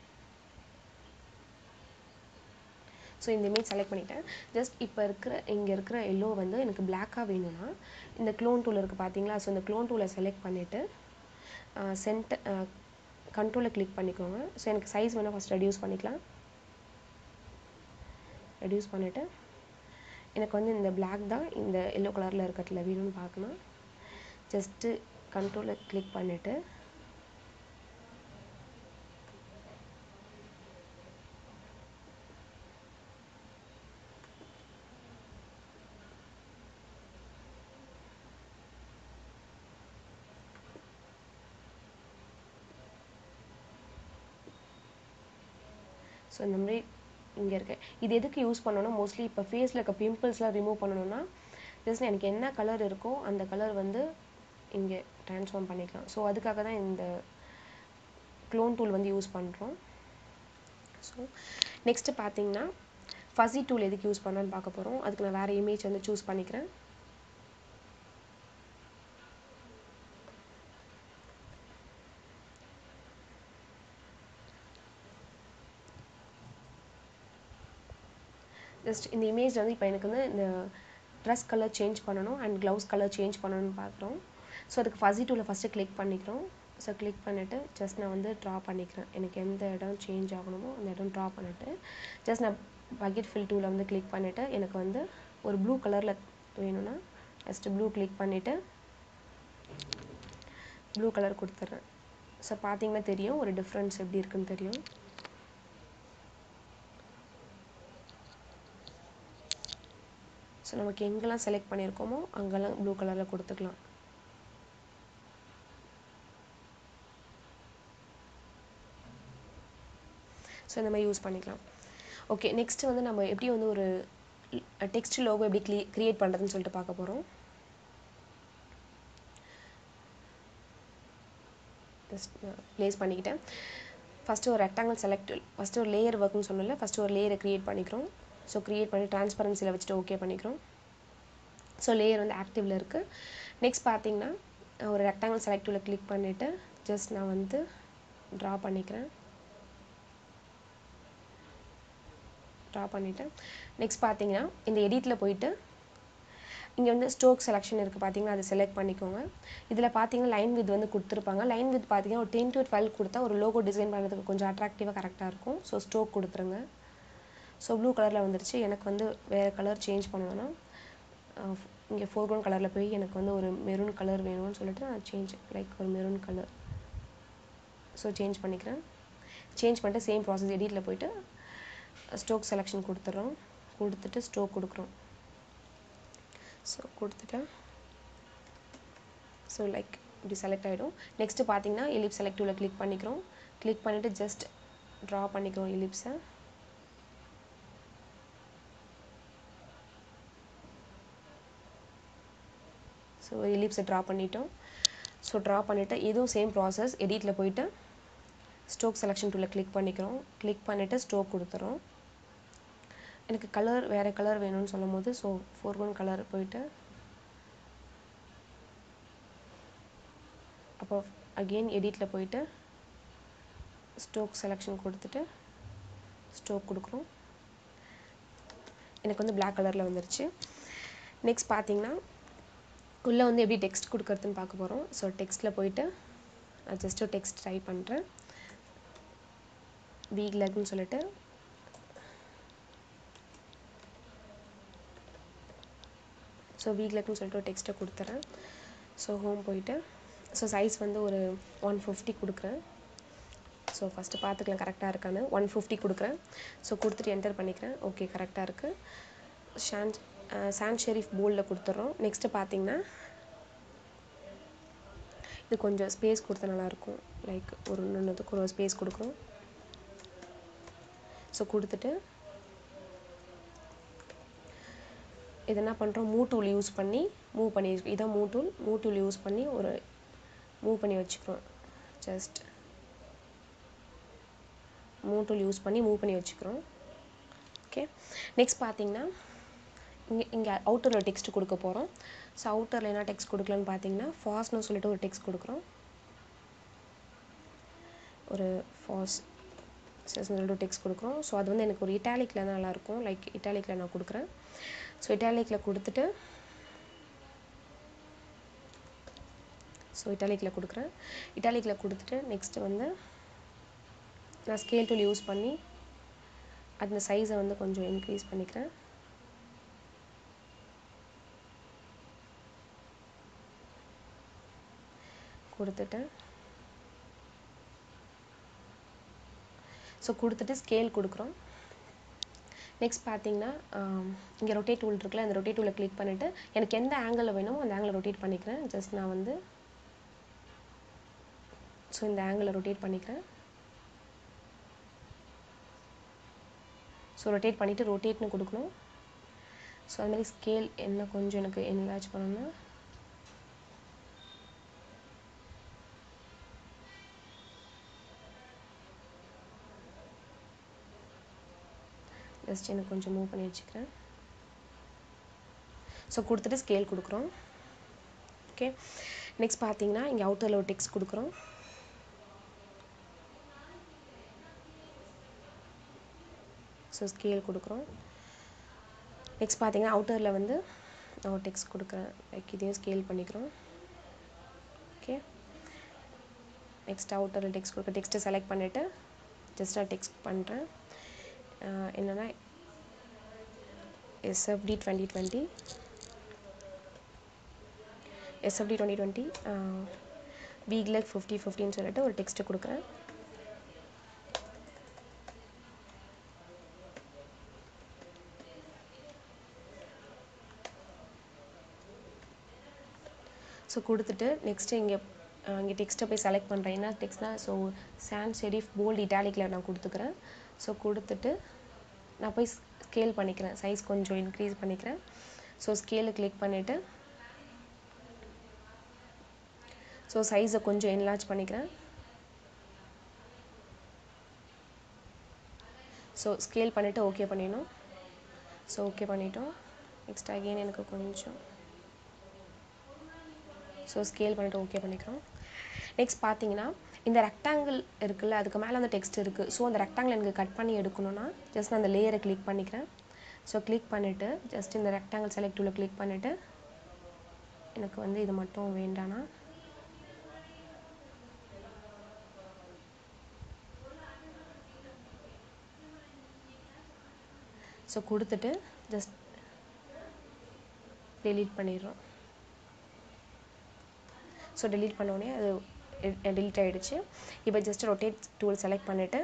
ஸோ இந்த இமேஜ் செலக்ட் பண்ணிட்டேன் ஜஸ்ட் இப்போ இருக்கிற இங்கே இருக்கிற எல்லோ வந்து எனக்கு பிளாக்காக வேணும்னா இந்த க்ளோன் டூல் இருக்குது பார்த்தீங்களா ஸோ இந்த க்ளோன் டூலை செலக்ட் பண்ணிவிட்டு சென்டர் கண்ட்ரோலை கிளிக் பண்ணிக்கோங்க ஸோ எனக்கு சைஸ் வேணால் ஃபஸ்ட் ரெடியூஸ் பண்ணிக்கலாம் ரெடியூஸ் பண்ணிவிட்டு எனக்கு வந்து இந்த Black தான் இந்த எல்லோ கலரில் இருக்கிறதுல வேணும்னு பார்க்கணும் ஜஸ்ட்டு கண்ட்ரோலை கிளிக் பண்ணிவிட்டு ஸோ இந்த மாதிரி இங்கே இருக்கு இது எதுக்கு யூஸ் பண்ணணும்னா மோஸ்ட்லி இப்போ ஃபேஸில் இருக்க பிம்பிள்ஸ்லாம் ரிமூவ் பண்ணணும்னா ஜஸ்ட் எனக்கு என்ன கலர் இருக்கோ அந்த கலர் வந்து இங்கே ட்ரான்ஸ்ஃபார்ம் பண்ணிக்கலாம் ஸோ அதுக்காக தான் இந்த க்ளோன் டூல் வந்து யூஸ் பண்ணுறோம் ஸோ நெக்ஸ்ட்டு பார்த்தீங்கன்னா ஃபஸி டூல் எதுக்கு யூஸ் பண்ணலான்னு பார்க்க போகிறோம் அதுக்கு நான் வேறு இமேஜ் வந்து சூஸ் பண்ணிக்கிறேன் ஜஸ்ட் இந்த இமேஜ் வந்து இப்போ எனக்கு வந்து இந்த ட்ரெஸ் கலர் சேஞ்ச் பண்ணணும் அண்ட் க்ளவுஸ் கலர் சேஞ்ச் பண்ணணும்னு பார்க்குறோம் ஸோ அதுக்கு ஃபஸி டூலில் ஃபஸ்ட்டு கிளிக் பண்ணிக்கிறோம் ஸோ கிளிக் பண்ணிவிட்டு ஜஸ்ட் நான் வந்து ட்ரா பண்ணிக்கிறேன் எனக்கு எந்த இடம் சேஞ்ச் ஆகணுமோ அந்த இடம் ட்ரா பண்ணிவிட்டு ஜஸ்ட் நான் பக்கெட் ஃபில் டூவில் வந்து கிளிக் பண்ணிவிட்டு எனக்கு வந்து ஒரு ப்ளூ கலரில் வேணும்னா ஜஸ்ட்டு ப்ளூ கிளிக் பண்ணிவிட்டு ப்ளூ கலர் கொடுத்துட்றேன் ஸோ பார்த்தீங்கன்னா தெரியும் ஒரு டிஃப்ரென்ஸ் எப்படி இருக்குன்னு தெரியும் ஸோ நமக்கு எங்கெல்லாம் செலக்ட் பண்ணியிருக்கோமோ அங்கெல்லாம் ப்ளூ கலரில் கொடுத்துக்கலாம் ஸோ இந்த மாதிரி யூஸ் பண்ணிக்கலாம் ஓகே நெக்ஸ்ட் வந்து நம்ம எப்படி வந்து ஒரு டெக்ஸ்ட் லோகோ எப்படி க்ளீ க்ரியேட் பண்ணுறதுன்னு சொல்லிட்டு பார்க்க போகிறோம் ஜஸ்ட் ப்ளேஸ் பண்ணிக்கிட்டேன் ஃபஸ்ட்டு ஒரு ரெக்டாங்கிள் செலக்ட் ஃபஸ்ட்டு ஒரு லேயர் ஒர்க்னு சொன்னல ஃபஸ்ட்டு ஒரு லேயரை க்ரியேட் பண்ணிக்கிறோம் ஸோ க்ரியேட் பண்ணி ட்ரான்ஸ்பரன்சியில் வச்சுட்டு ஓகே பண்ணிக்கிறோம் ஸோ லேயர் வந்து ஆக்டிவில் இருக்குது நெக்ஸ்ட் பார்த்தீங்கன்னா ஒரு ரெக்டாங்கிள் செலக்டிவில் கிளிக் பண்ணிவிட்டு ஜஸ்ட் நான் வந்து ட்ரா பண்ணிக்கிறேன் ட்ரா பண்ணிவிட்டேன் நெக்ஸ்ட் பார்த்தீங்கன்னா இந்த எடிட்டில் போயிட்டு இங்கே வந்து ஸ்டோக் செலெக்ஷன் இருக்குது பார்த்தீங்கன்னா அதை செலக்ட் பண்ணிக்கோங்க இதில் பார்த்தீங்கன்னா லைன் வித் வந்து கொடுத்துருப்பாங்க லைன் வித் பார்த்தீங்கன்னா ஒரு டென் டு டுவெல் கொடுத்தா ஒரு லோகோ டிசைன் பண்ணுறதுக்கு கொஞ்சம் அட்ராக்டிவாக கரெக்டாக இருக்கும் ஸோ ஸ்டோக் கொடுத்துருங்க ஸோ ப்ளூ கலரில் வந்துருச்சு எனக்கு வந்து வேறு கலர் சேஞ்ச் பண்ணணும்னா இங்கே ஃபோர்க்ரவுண்ட் கலரில் போய் எனக்கு வந்து ஒரு மெரூன் கலர் வேணும்னு சொல்லிட்டு நான் சேஞ்ச் லைக் ஒரு மெரூன் கலர் ஸோ சேஞ்ச் பண்ணிக்கிறேன் சேஞ்ச் பண்ணிட்டு சேம் ப்ராசஸ் எடிட்டில் போயிட்டு ஸ்டோக் செலெக்ஷன் கொடுத்துட்றோம் கொடுத்துட்டு ஸ்டோக் கொடுக்குறோம் ஸோ கொடுத்துட்டேன் ஸோ லைக் இப்படி செலக்ட் ஆகிடும் நெக்ஸ்ட்டு பார்த்தீங்கன்னா எலிப்ஸ் செலக்ட் டூவில் கிளிக் பண்ணிக்கிறோம் கிளிக் பண்ணிவிட்டு ஜஸ்ட் ட்ரா பண்ணிக்கிறோம் எலிப்ஸை ஸோ எலிப்ஸை ட்ரா பண்ணிட்டோம் ஸோ ட்ரா பண்ணிவிட்டு இதுவும் சேம் ப்ராசஸ் எடிட்டில் போயிட்டு ஸ்டோக் செலெக்ஷன் டூவில் கிளிக் பண்ணிக்கிறோம் கிளிக் பண்ணிவிட்டு ஸ்டோக் கொடுத்துறோம் எனக்கு கலர் வேறு கலர் வேணும்னு சொல்லும் போது ஸோ ஃபோர்கோன் கலர் போயிட்டு அப்போ அகெயின் எடிட்டில் போயிட்டு ஸ்டோக் செலெக்ஷன் கொடுத்துட்டு ஸ்டோக் கொடுக்குறோம் எனக்கு வந்து பிளாக் கலரில் வந்துருச்சு நெக்ஸ்ட் பார்த்தீங்கன்னா உள்ளே வந்து எப்படி டெக்ஸ்ட் கொடுக்கறதுன்னு பார்க்க போகிறோம் ஸோ டெக்ஸ்ட்டில் போயிட்டு நான் ஜஸ்ட்டு டெக்ஸ்ட் டைப் பண்ணுறேன் வீக் லெக்னு சொல்லிட்டு ஸோ வீக் லெக்னு சொல்லிட்டு ஒரு டெக்ஸ்ட்டை கொடுத்துறேன் ஸோ ஹோம் போயிட்டு ஸோ சைஸ் வந்து ஒரு ஒன் ஃபிஃப்டி கொடுக்குறேன் ஸோ ஃபஸ்ட்டு பார்த்துக்கலாம் கரெக்டாக இருக்கான்னு ஒன் ஃபிஃப்டி கொடுக்குறேன் ஸோ கொடுத்துட்டு என்டர் பண்ணிக்கிறேன் ஓகே கரெக்டாக இருக்குது ஷான் சான் ஷெரீஃப் போல்டில் கொடுத்துட்றோம் நெக்ஸ்ட்டு பார்த்தீங்கன்னா இது கொஞ்சம் ஸ்பேஸ் கொடுத்தா நல்லாயிருக்கும் லைக் ஒரு ஒன்றுத்துக்கு ஒரு ஸ்பேஸ் கொடுக்குறோம் ஸோ கொடுத்துட்டு இது என்ன பண்ணுறோம் மூ டூல் யூஸ் பண்ணி மூவ் பண்ணி இதான் மூ டூல் மூ டூல் யூஸ் பண்ணி ஒரு மூவ் பண்ணி வச்சுக்கிறோம் ஜஸ்ட் மூ டூல் யூஸ் பண்ணி மூவ் பண்ணி வச்சுக்கிறோம் ஓகே நெக்ஸ்ட் பார்த்தீங்கன்னா இங்கே இங்கே அவுட்டரில் டெக்ஸ்ட் கொடுக்க போகிறோம் ஸோ அவுட்டரில் என்ன டெக்ஸ்ட் கொடுக்கலான்னு பார்த்தீங்கன்னா ஃபாஸ்ட்னு சொல்லிட்டு ஒரு டெக்ஸ்ட் கொடுக்குறோம் ஒரு ஃபாஸ் சொல்லிட்டு டெக்ஸ்ட் கொடுக்குறோம் ஸோ அது வந்து எனக்கு ஒரு இட்டாலிக்கில் தான் நல்லாயிருக்கும் லைக் இட்டாலிக்கில் நான் கொடுக்குறேன் ஸோ இட்டாலிக்கில் கொடுத்துட்டு ஸோ இட்டாலிக்கில் கொடுக்குறேன் இட்டாலிக்கில் கொடுத்துட்டு நெக்ஸ்ட்டு வந்து நான் ஸ்கேல் டூல் யூஸ் பண்ணி அந்த சைஸை வந்து கொஞ்சம் இன்க்ரீஸ் பண்ணிக்கிறேன் கொடுத்துட்டேன் ஸோ கொடுத்துட்டு ஸ்கேல் கொடுக்குறோம் நெக்ஸ்ட் பார்த்தீங்கன்னா இங்கே ரொட்டேட் டூல் இருக்குல்ல அந்த ரொட்டேட் டூலை கிளிக் பண்ணிவிட்டு எனக்கு எந்த ஆங்கிளில் வேணுமோ அந்த ஆங்கிளை ரொட்டேட் பண்ணிக்கிறேன் ஜஸ்ட் நான் வந்து ஸோ இந்த ஆங்கிளை ரொட்டேட் பண்ணிக்கிறேன் ஸோ ரொட்டேட் பண்ணிவிட்டு ரொட்டேட்னு கொடுக்கணும் ஸோ அது மாதிரி ஸ்கேல் என்ன கொஞ்சம் எனக்கு என்லார்ஜ் பண்ணணும்னா ஜஸ்ட் எனக்கு கொஞ்சம் மூவ் பண்ணி வச்சுக்கிறேன் ஸோ கொடுத்துட்டு ஸ்கேல் கொடுக்குறோம் ஓகே நெக்ஸ்ட் பார்த்தீங்கன்னா இங்கே அவுட்டரில் ஒரு டெக்ஸ்ட் கொடுக்குறோம் ஸோ ஸ்கேல் கொடுக்குறோம் நெக்ஸ்ட் பார்த்தீங்கன்னா அவுட்டரில் வந்து நான் ஒரு டெக்ஸ்ட் கொடுக்குறேன் லைக் இதையும் ஸ்கேல் பண்ணிக்கிறோம் ஓகே நெக்ஸ்ட் அவுட்டரில் டெக்ஸ்ட் கொடுக்க டெக்ஸ்ட்டை செலக்ட் பண்ணிவிட்டு ஜஸ்ட் நான் டெக்ஸ்ட் பண்ணுறேன் என்னென்னா SFT twenty twenty SFT twenty twenty week leg fifty ஃபிஃப்டின்னு சொல்லிட்டு ஒரு டெக்ஸ்ட்டு கொடுக்குறேன் ஸோ கொடுத்துட்டு நெக்ஸ்ட்டு இங்கே இங்கே டெக்ஸ்ட்டை போய் செலக்ட் பண்ணுறேன் என்ன டெக்ஸ்ட்னா ஸோ சான் ஷெரீஃப் போல்ட் இட்டாலிக்கில் நான் கொடுத்துக்கிறேன் ஸோ கொடுத்துட்டு நான் போய் ஸ்கேல் பண்ணிக்கிறேன் சைஸ் கொஞ்சம் இன்க்ரீஸ் பண்ணிக்கிறேன் ஸோ ஸ்கேலு கிளிக் பண்ணிவிட்டு ஸோ சைஸை கொஞ்சம் என்லார்ஜ் பண்ணிக்கிறேன் ஸோ ஸ்கேல் பண்ணிவிட்டு ஓகே பண்ணிடணும் ஸோ ஓகே பண்ணிட்டோம் நெக்ஸ்ட் அகெயின் எனக்கு கொஞ்சம் ஸோ ஸ்கேல் பண்ணிவிட்டு ஓகே பண்ணிக்கிறோம் நெக்ஸ்ட் பார்த்தீங்கன்னா இந்த ரெக்டாங்கிள் இருக்குல்ல அதுக்கு மேலே அந்த டெக்ஸ்ட் இருக்குது ஸோ அந்த ரெக்டாங்கிள் எனக்கு கட் பண்ணி எடுக்கணும்னா ஜஸ்ட் நான் அந்த லேயரை கிளிக் பண்ணிக்கிறேன் ஸோ கிளிக் பண்ணிவிட்டு ஜஸ்ட் இந்த ரெக்டாங்கிள் செலக்ட் டூவில் கிளிக் பண்ணிவிட்டு எனக்கு வந்து இது மட்டும் வேண்டானா ஸோ கொடுத்துட்டு ஜஸ்ட் delete பண்ணிடுறோம் ஸோ delete பண்ணோடனே அது delete ஆகிடுச்சு இப்போ ஜஸ்ட் ரொட்டேட் டூல் செலக்ட் பண்ணிவிட்டு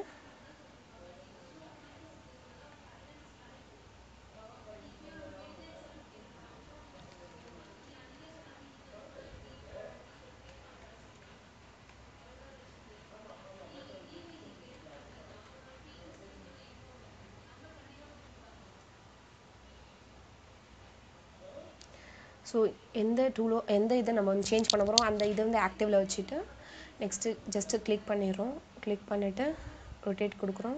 ஸோ எந்த டூலோ எந்த இதை நம்ம வந்து சேஞ்ச் பண்ண போகிறோம் அந்த இதை வந்து ஆக்டிவில் வச்சுட்டு நெக்ஸ்ட்டு ஜஸ்ட்டு கிளிக் பண்ணிடுறோம் கிளிக் பண்ணிவிட்டு ரொட்டேட் கொடுக்குறோம்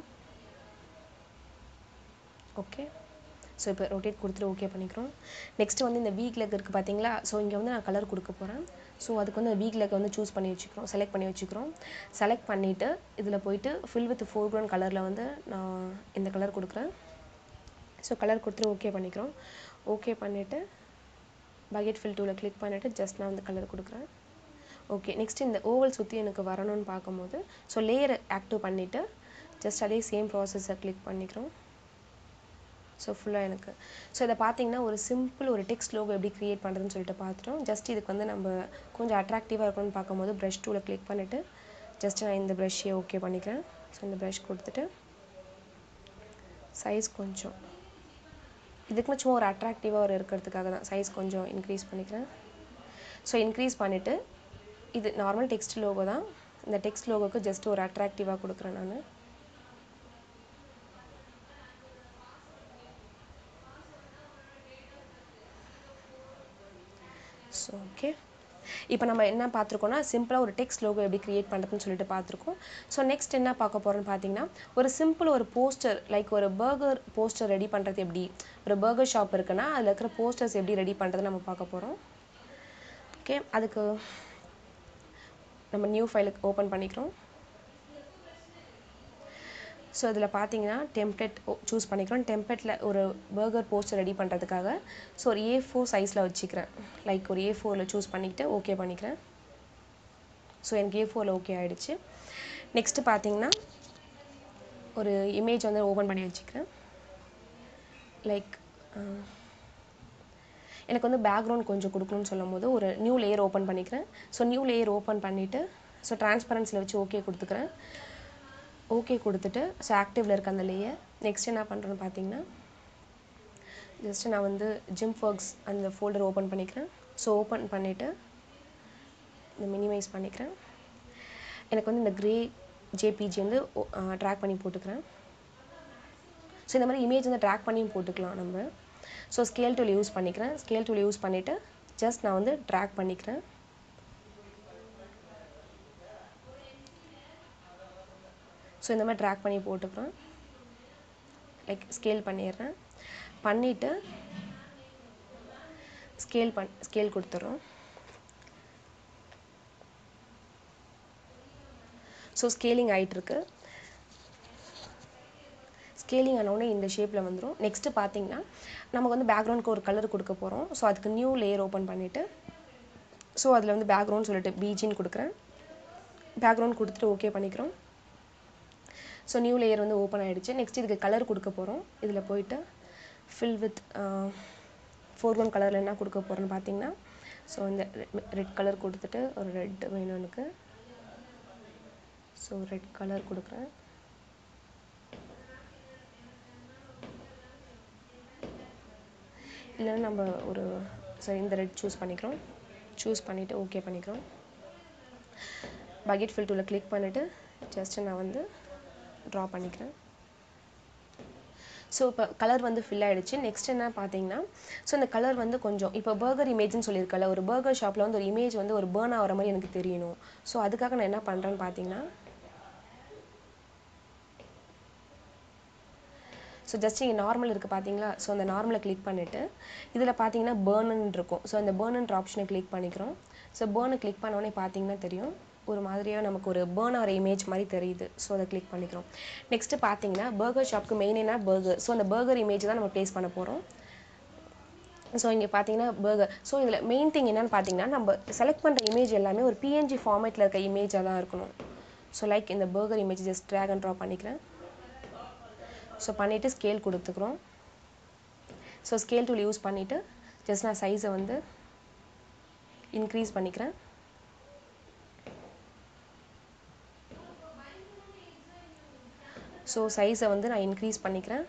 ஓகே ஸோ இப்போ ரொட்டேட் கொடுத்துட்டு ஓகே பண்ணிக்கிறோம் நெக்ஸ்ட்டு வந்து இந்த வீக் லெக் இருக்குது பார்த்தீங்களா ஸோ இங்கே வந்து நான் கலர் கொடுக்க போகிறேன் ஸோ அதுக்கு வந்து வீக் லெக்கை வந்து சூஸ் பண்ணி வச்சுக்கிறோம் செலக்ட் பண்ணி வச்சுக்கிறோம் செலக்ட் பண்ணிவிட்டு இதில் போயிட்டு ஃபில் வித் ஃபோர் க்ரௌண்ட் கலரில் வந்து நான் இந்த கலர் கொடுக்குறேன் ஸோ கலர் கொடுத்துட்டு ஓகே பண்ணிக்கிறோம் ஓகே பண்ணிவிட்டு பக்கெட் ஃபில் டூவில் கிளிக் பண்ணிவிட்டு ஜஸ்ட் நான் வந்து கலர் கொடுக்குறேன் ஓகே நெக்ஸ்ட் இந்த ஓவல் சுற்றி எனக்கு வரணும்னு பார்க்கும்போது ஸோ லேயர் ஆக்டிவ் பண்ணிவிட்டு ஜஸ்ட் அதே சேம் ப்ராசஸை கிளிக் பண்ணிக்கிறோம் ஸோ ஃபுல்லாக எனக்கு ஸோ இதை பார்த்தீங்கன்னா ஒரு சிம்பிள் ஒரு டெக்ஸ்ட் லோகோ எப்படி க்ரியேட் பண்ணுறதுன்னு சொல்லிட்டு பார்த்துட்டோம் ஜஸ்ட் இதுக்கு வந்து நம்ம கொஞ்சம் அட்ராக்டிவாக இருக்கணும்னு பார்க்கும்போது ப்ரஷ் டூவில் கிளிக் பண்ணிவிட்டு ஜஸ்ட் நான் இந்த ப்ரஷ்ஷையே ஓகே பண்ணிக்கிறேன் ஸோ இந்த ப்ரஷ் கொடுத்துட்டு சைஸ் கொஞ்சம் இதுக்குன்னு சும்மா ஒரு அட்ராக்டிவாக ஒரு இருக்கிறதுக்காக தான் சைஸ் கொஞ்சம் இன்க்ரீஸ் பண்ணிக்கிறேன் ஸோ இன்க்ரீஸ் பண்ணிவிட்டு இது நார்மல் டெக்ஸ்ட் லோகோ தான் இந்த டெக்ஸ்ட் லோகோக்கு ஜஸ்ட் ஒரு அட்ராக்டிவாக கொடுக்குறேன் நான் ஸோ ஓகே இப்போ நம்ம என்ன பார்த்துருக்கோம்னா சிம்பிளாக ஒரு டெக்ஸ்ட் லோகோ எப்படி கிரியேட் பண்ணுறதுன்னு சொல்லிட்டு பார்த்துருக்கோம் ஸோ நெக்ஸ்ட் என்ன பார்க்க போகிறோம்னு பார்த்தீங்கன்னா ஒரு சிம்பிள் ஒரு போஸ்டர் லைக் ஒரு பர்கர் போஸ்டர் ரெடி பண்ணுறது எப்படி ஒரு பர்கர் ஷாப் இருக்குன்னா அதில் இருக்கிற போஸ்டர்ஸ் எப்படி ரெடி பண்ணுறது நம்ம பார்க்க போகிறோம் ஓகே அதுக்கு நம்ம நியூ ஃபைலுக்கு ஓப்பன் பண்ணிக்கிறோம் ஸோ இதில் பார்த்தீங்கன்னா டெம்ப்ளேட் சூஸ் பண்ணிக்கிறோம் டெம்ப்ளேட்டில் ஒரு பர்கர் போஸ்டர் ரெடி பண்ணுறதுக்காக ஸோ ஒரு ஏ ஃபோர் சைஸில் வச்சுக்கிறேன் லைக் ஒரு ஏ ஃபோரில் சூஸ் பண்ணிக்கிட்டு ஓகே பண்ணிக்கிறேன் ஸோ எனக்கு ஏ ஃபோரில் ஓகே ஆகிடுச்சு நெக்ஸ்ட்டு பார்த்தீங்கன்னா ஒரு இமேஜ் வந்து ஓப்பன் பண்ணி வச்சுக்கிறேன் லைக் எனக்கு வந்து பேக்ரவுண்ட் கொஞ்சம் கொடுக்கணும்னு சொல்லும் போது ஒரு நியூ லேயர் ஓப்பன் பண்ணிக்கிறேன் ஸோ நியூ லேயர் ஓப்பன் பண்ணிவிட்டு ஸோ டிரான்ஸ்பரன்சியில் வச்சு ஓகே கொடுத்துக்கிறேன் ஓகே கொடுத்துட்டு ஸோ ஆக்டிவில் இருக்க அந்த லேயர் நெக்ஸ்ட் என்ன பண்ணுறேன்னு பார்த்தீங்கன்னா ஜஸ்ட் நான் வந்து ஜிம் ஒர்க்ஸ் அந்த ஃபோல்டர் ஓப்பன் பண்ணிக்கிறேன் ஸோ ஓப்பன் பண்ணிவிட்டு இந்த மினிமைஸ் பண்ணிக்கிறேன் எனக்கு வந்து இந்த க்ரே ஜேபிஜி வந்து ட்ராக் பண்ணி போட்டுக்கிறேன் ஸோ இந்த மாதிரி இமேஜ் வந்து ட்ராக் பண்ணியும் போட்டுக்கலாம் நம்ம ஸோ ஸ்கேல் டூல் யூஸ் பண்ணிக்கிறேன் ஸ்கேல் டூல் யூஸ் பண்ணிவிட்டு ஜஸ்ட் நான் வந்து ட்ராக் பண்ணிக்கிறேன் ஸோ இந்த மாதிரி ட்ராக் பண்ணி போட்டுக்கிறேன் லைக் ஸ்கேல் பண்ணிடுறேன் பண்ணிவிட்டு ஸ்கேல் பண் ஸ்கேல் கொடுத்துட்றோம் ஸோ ஸ்கேலிங் ஆகிட்டுருக்கு ஸ்கேலிங் ஆனவுடனே இந்த ஷேப்பில் வந்துடும் நெக்ஸ்ட்டு பார்த்தீங்கன்னா நமக்கு வந்து பேக்ரவுண்டுக்கு ஒரு கலர் கொடுக்க போகிறோம் ஸோ அதுக்கு நியூ லேயர் ஓப்பன் பண்ணிவிட்டு ஸோ அதில் வந்து பேக்ரவுண்ட் சொல்லிட்டு பிஜின்னு கொடுக்குறேன் பேக்ரவுண்ட் கொடுத்துட்டு ஓகே பண்ணிக்கிறோம் ஸோ நியூ லேயர் வந்து ஓப்பன் ஆகிடுச்சு நெக்ஸ்ட் இதுக்கு கலர் கொடுக்க போகிறோம் இதில் போயிட்டு ஃபில் வித் ஃபோர் ஒன் கலரில் என்ன கொடுக்க போகிறோன்னு பார்த்தீங்கன்னா ஸோ இந்த ரெட் கலர் கொடுத்துட்டு ஒரு ரெட் வேணும் எனக்கு ஸோ ரெட் கலர் கொடுக்குறேன் இல்லைன்னா நம்ம ஒரு சரி இந்த ரெட் சூஸ் பண்ணிக்கிறோம் சூஸ் பண்ணிவிட்டு ஓகே பண்ணிக்கிறோம் பக்கெட் ஃபில் டூவில் கிளிக் பண்ணிவிட்டு ஜஸ்ட் நான் வந்து ட்ரா பண்ணிக்கிறேன் ஸோ இப்போ கலர் வந்து ஃபில் ஆகிடுச்சு நெக்ஸ்ட் என்ன பார்த்தீங்கன்னா ஸோ இந்த கலர் வந்து கொஞ்சம் இப்போ பர்கர் இமேஜ்னு சொல்லியிருக்கல ஒரு பர்கர் ஷாப்பில் வந்து ஒரு இமேஜ் வந்து ஒரு பேர்ன் ஆகிற மாதிரி எனக்கு தெரியணும் ஸோ அதுக்காக நான் என்ன பண்ணுறேன்னு பார்த்தீங்கன்னா ஸோ ஜஸ்ட் இங்கே நார்மல் இருக்குது பார்த்தீங்களா ஸோ அந்த நார்மலை கிளிக் பண்ணிவிட்டு இதில் பார்த்தீங்கன்னா பேர்னன் இருக்கும் ஸோ அந்த பேர்னன்ற ஆப்ஷனை கிளிக் பண்ணிக்கிறோம் ஸோ பேர்னை கிளிக் பண்ணோடனே பார்த்தீங்கன்னா தெரியும் ஒரு மாதிரியாக நமக்கு ஒரு பேர்ன் ஆகிற இமேஜ் மாதிரி தெரியுது ஸோ அதை கிளிக் பண்ணிக்கிறோம் நெக்ஸ்ட்டு பார்த்தீங்கன்னா பர்கர் ஷாப்க்கு மெயின் என்ன பர்கர் ஸோ அந்த பர்கர் இமேஜ் தான் நம்ம ப்ளேஸ் பண்ண போகிறோம் ஸோ இங்கே பார்த்தீங்கன்னா பர்கர் ஸோ இதில் மெயின் திங் என்னன்னு பார்த்தீங்கன்னா நம்ம செலக்ட் பண்ணுற இமேஜ் எல்லாமே ஒரு பிஎன்ஜி ஃபார்மேட்டில் இருக்க இமேஜாக தான் இருக்கணும் ஸோ லைக் இந்த burger image just drag and draw பண்ணிக்கிறேன் ஸோ பண்ணிவிட்டு ஸ்கேல் கொடுத்துக்குறோம் ஸோ ஸ்கேல் டூல் யூஸ் பண்ணிவிட்டு ஜஸ்ட் நான் சைஸை வந்து இன்க்ரீஸ் பண்ணிக்கிறேன் ஸோ சைஸை வந்து நான் இன்க்ரீஸ் பண்ணிக்கிறேன்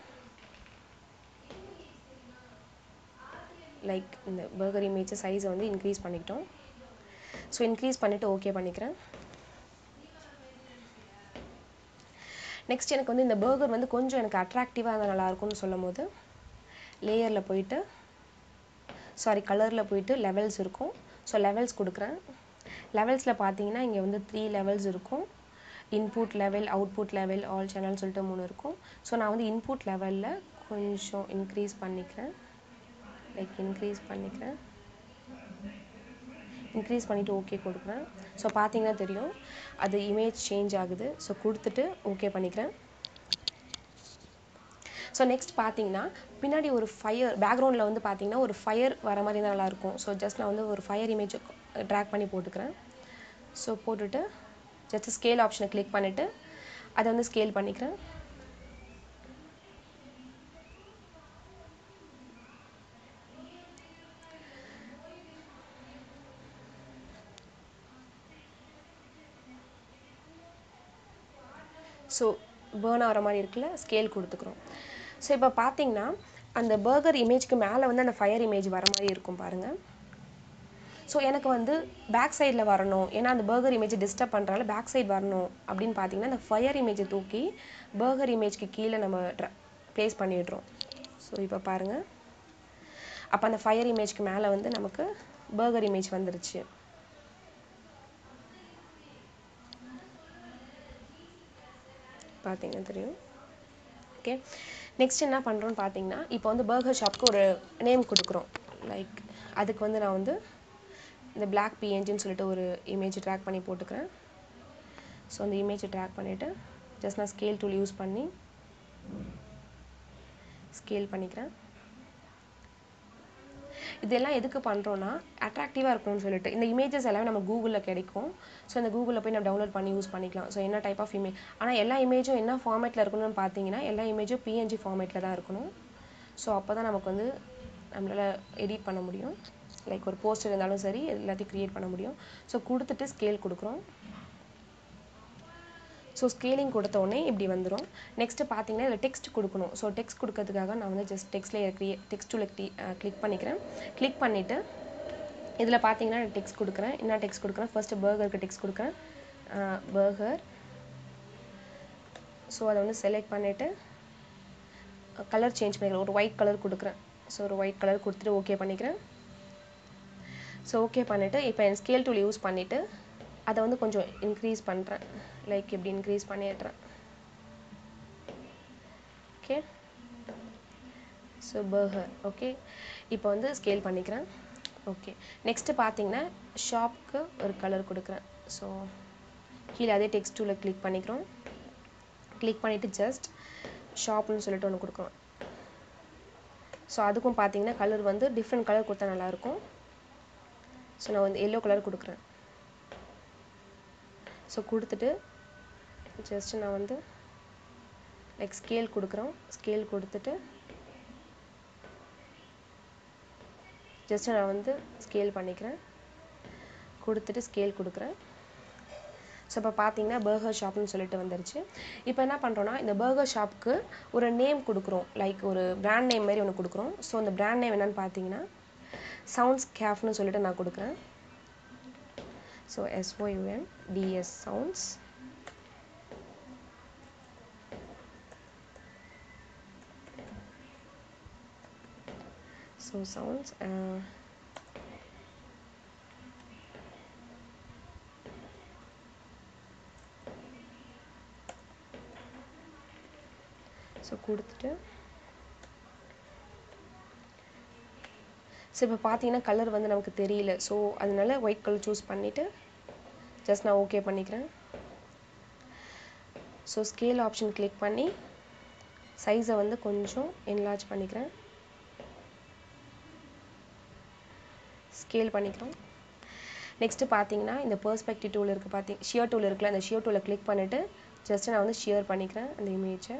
லைக் இந்த பர்கர் இமேஜ் சைஸை வந்து இன்க்ரீஸ் பண்ணிக்கிட்டோம் ஸோ இன்க்ரீஸ் பண்ணிவிட்டு ஓகே பண்ணிக்கிறேன் நெக்ஸ்ட் எனக்கு வந்து இந்த பர்கர் வந்து கொஞ்சம் எனக்கு அட்ராக்டிவாக இருந்தால் நல்லாயிருக்கும்னு சொல்லும் போது லேயரில் போயிட்டு சாரி கலரில் போயிட்டு லெவல்ஸ் இருக்கும் ஸோ லெவல்ஸ் கொடுக்குறேன் லெவல்ஸில் பார்த்தீங்கன்னா இங்கே வந்து த்ரீ லெவல்ஸ் இருக்கும் input level output level all channel சொல்லிட்டு மூணு இருக்கும் ஸோ நான் வந்து இன்புட் லெவலில் கொஞ்சம் இன்க்ரீஸ் பண்ணிக்கிறேன் லைக் இன்க்ரீஸ் பண்ணிக்கிறேன் இன்க்ரீஸ் பண்ணிவிட்டு ஓகே கொடுக்குறேன் ஸோ பார்த்தீங்கன்னா தெரியும் அது இமேஜ் சேஞ்ச் ஆகுது ஸோ கொடுத்துட்டு ஓகே பண்ணிக்கிறேன் ஸோ நெக்ஸ்ட் பார்த்தீங்கன்னா பின்னாடி ஒரு ஃபயர் பேக்ரவுண்டில் வந்து பார்த்தீங்கன்னா ஒரு ஃபயர் வர மாதிரி தான் நல்லாயிருக்கும் ஸோ ஜஸ்ட் நான் வந்து ஒரு ஃபயர் இமேஜ் ட்ராக் பண்ணி போட்டுக்கிறேன் ஸோ போட்டுட்டு ஜஸ்ட் ஸ்கேல் ஆப்ஷனை கிளிக் பண்ணிவிட்டு அதை வந்து ஸ்கேல் பண்ணிக்கிறேன் ஸோ பேர்ன் ஆகிற மாதிரி இருக்குல்ல ஸ்கேல் கொடுத்துக்குறோம் ஸோ இப்போ பார்த்தீங்கன்னா அந்த பர்கர் இமேஜ்க்கு மேலே வந்து அந்த ஃபயர் இமேஜ் வர மாதிரி இருக்கும் பாருங்கள் ஸோ எனக்கு வந்து பேக் சைடில் வரணும் ஏன்னா அந்த பர்கர் இமேஜ் டிஸ்டர்ப் பண்ணுறனால பேக் சைடு வரணும் அப்படின்னு பார்த்தீங்கன்னா இந்த ஃபயர் இமேஜை தூக்கி பர்கர் இமேஜ்க்கு கீழே நம்ம ப்ளேஸ் பண்ணிடுறோம் ஸோ இப்போ பாருங்கள் அப்போ அந்த ஃபயர் இமேஜ்க்கு மேலே வந்து நமக்கு பர்கர் இமேஜ் வந்துருச்சு பார்த்தீங்கன்னா தெரியும் ஓகே நெக்ஸ்ட் என்ன பண்ணுறோன்னு பார்த்தீங்கன்னா இப்போ வந்து பர்கர் ஷாப்க்கு ஒரு நேம் கொடுக்குறோம் லைக் அதுக்கு வந்து நான் வந்து இந்த பிளாக் பிஎன்ஜின்னு சொல்லிட்டு ஒரு இமேஜ் ட்ராக் பண்ணி போட்டுக்கிறேன் ஸோ அந்த இமேஜை ட்ராக் பண்ணிவிட்டு ஜஸ்ட் நான் ஸ்கேல் டூல் யூஸ் பண்ணி ஸ்கேல் பண்ணிக்கிறேன் இதெல்லாம் எதுக்கு பண்ணுறோன்னா அட்ராக்டிவாக இருக்கணும்னு சொல்லிட்டு இந்த இமேஜஸ் எல்லாமே நம்ம கூகுளில் கிடைக்கும் ஸோ இந்த கூகுளில் போய் நம்ம டவுன்லோட் பண்ணி யூஸ் பண்ணிக்கலாம் ஸோ என்ன டைப் ஆஃப் இமேஜ் ஆனால் எல்லா இமேஜும் என்ன ஃபார்மேட்டில் இருக்கணும்னு பார்த்தீங்கன்னா எல்லா இமேஜும் பிஎன்ஜி ஃபார்மேட்டில் தான் இருக்கணும் ஸோ அப்போ தான் நமக்கு வந்து நம்மளால் எடிட் பண்ண முடியும் லைக் ஒரு போஸ்டர் இருந்தாலும் சரி எல்லாத்தையும் க்ரியேட் பண்ண முடியும் ஸோ கொடுத்துட்டு ஸ்கேல் கொடுக்குறோம் ஸோ ஸ்கேலிங் கொடுத்த உடனே இப்படி வந்துடும் நெக்ஸ்ட்டு பார்த்தீங்கன்னா இதில் டெக்ஸ்ட் கொடுக்கணும் ஸோ டெக்ஸ்ட் கொடுக்கறதுக்காக நான் வந்து ஜஸ்ட் டெக்ஸ்ட்டில் க்ரியே டெக்ஸ்ட் டூல கிளிக் பண்ணிக்கிறேன் கிளிக் பண்ணிவிட்டு இதில் பார்த்தீங்கன்னா நான் டெக்ஸ்ட் கொடுக்குறேன் என்ன டெக்ஸ்ட் கொடுக்குறேன் ஃபர்ஸ்ட்டு பர்கருக்கு டெக்ஸ்ட் கொடுக்குறேன் பர்கர் ஸோ அதை வந்து செலக்ட் பண்ணிவிட்டு கலர் சேஞ்ச் பண்ணிக்கிறேன் ஒரு ஒயிட் கலர் கொடுக்குறேன் ஸோ ஒரு ஒயிட் கலர் கொடுத்துட்டு ஓகே பண்ணிக்கிறேன் ஸோ ஓகே பண்ணிவிட்டு இப்போ என் ஸ்கேல் டூல் யூஸ் பண்ணிவிட்டு அதை வந்து கொஞ்சம் இன்க்ரீஸ் பண்ணுறேன் லைக் இப்படி இன்க்ரீஸ் பண்ணிடுறேன் ஓகே ஸோ பர்கர் ஓகே இப்போ வந்து ஸ்கேல் பண்ணிக்கிறேன் ஓகே நெக்ஸ்ட்டு பார்த்தீங்கன்னா ஷாப்க்கு ஒரு கலர் கொடுக்குறேன் ஸோ கீழே அதே டெக்ஸ்ட் டூவில் கிளிக் பண்ணிக்கிறோம் கிளிக் பண்ணிவிட்டு ஜஸ்ட் ஷாப்னு சொல்லிட்டு ஒன்று கொடுக்குறோம் ஸோ அதுக்கும் பார்த்தீங்கன்னா கலர் வந்து டிஃப்ரெண்ட் கலர் கொடுத்தா நல்லாயிருக்கும் ஸோ நான் வந்து எல்லோ கலர் கொடுக்குறேன் ஸோ கொடுத்துட்டு ஜஸ்ட் நான் வந்து லைக் ஸ்கேல் கொடுக்குறோம் ஸ்கேல் கொடுத்துட்டு ஜஸ்ட் நான் வந்து ஸ்கேல் பண்ணிக்கிறேன் கொடுத்துட்டு ஸ்கேல் கொடுக்குறேன் ஸோ இப்போ பார்த்தீங்கன்னா பர்கர் ஷாப்னு சொல்லிட்டு வந்துருச்சு இப்போ என்ன பண்ணுறோன்னா இந்த பர்கர் ஷாப்புக்கு ஒரு நேம் கொடுக்குறோம் லைக் ஒரு பிராண்ட் நேம் மாதிரி ஒன்று கொடுக்குறோம் ஸோ அந்த பிராண்ட் நேம் என்னன்னு பார்த்தீங்கன்னா சவுண்ட்ஸ் கேஃப்னு சொல்லிட்டு நான் கொடுக்குறேன் so S O U N D S sounds so sounds so கொடுத்துட்டு ஸோ இப்போ பார்த்தீங்கன்னா கலர் வந்து நமக்கு தெரியல ஸோ அதனால ஒயிட் கலர் சூஸ் பண்ணிவிட்டு ஜஸ்ட் நான் ஓகே பண்ணிக்கிறேன் ஸோ ஸ்கேல் ஆப்ஷன் கிளிக் பண்ணி சைஸை வந்து கொஞ்சம் என்லார்ஜ் பண்ணிக்கிறேன் ஸ்கேல் பண்ணிக்கிறோம் நெக்ஸ்ட்டு பார்த்தீங்கன்னா இந்த பெர்ஸ்பெக்டிவ் டூல் இருக்குது பார்த்தி ஷியர் டூல் இருக்குல்ல அந்த ஷியர் டூலை கிளிக் பண்ணிவிட்டு ஜஸ்ட் நான் வந்து ஷியர் பண்ணிக்கிறேன் அந்த இமேஜை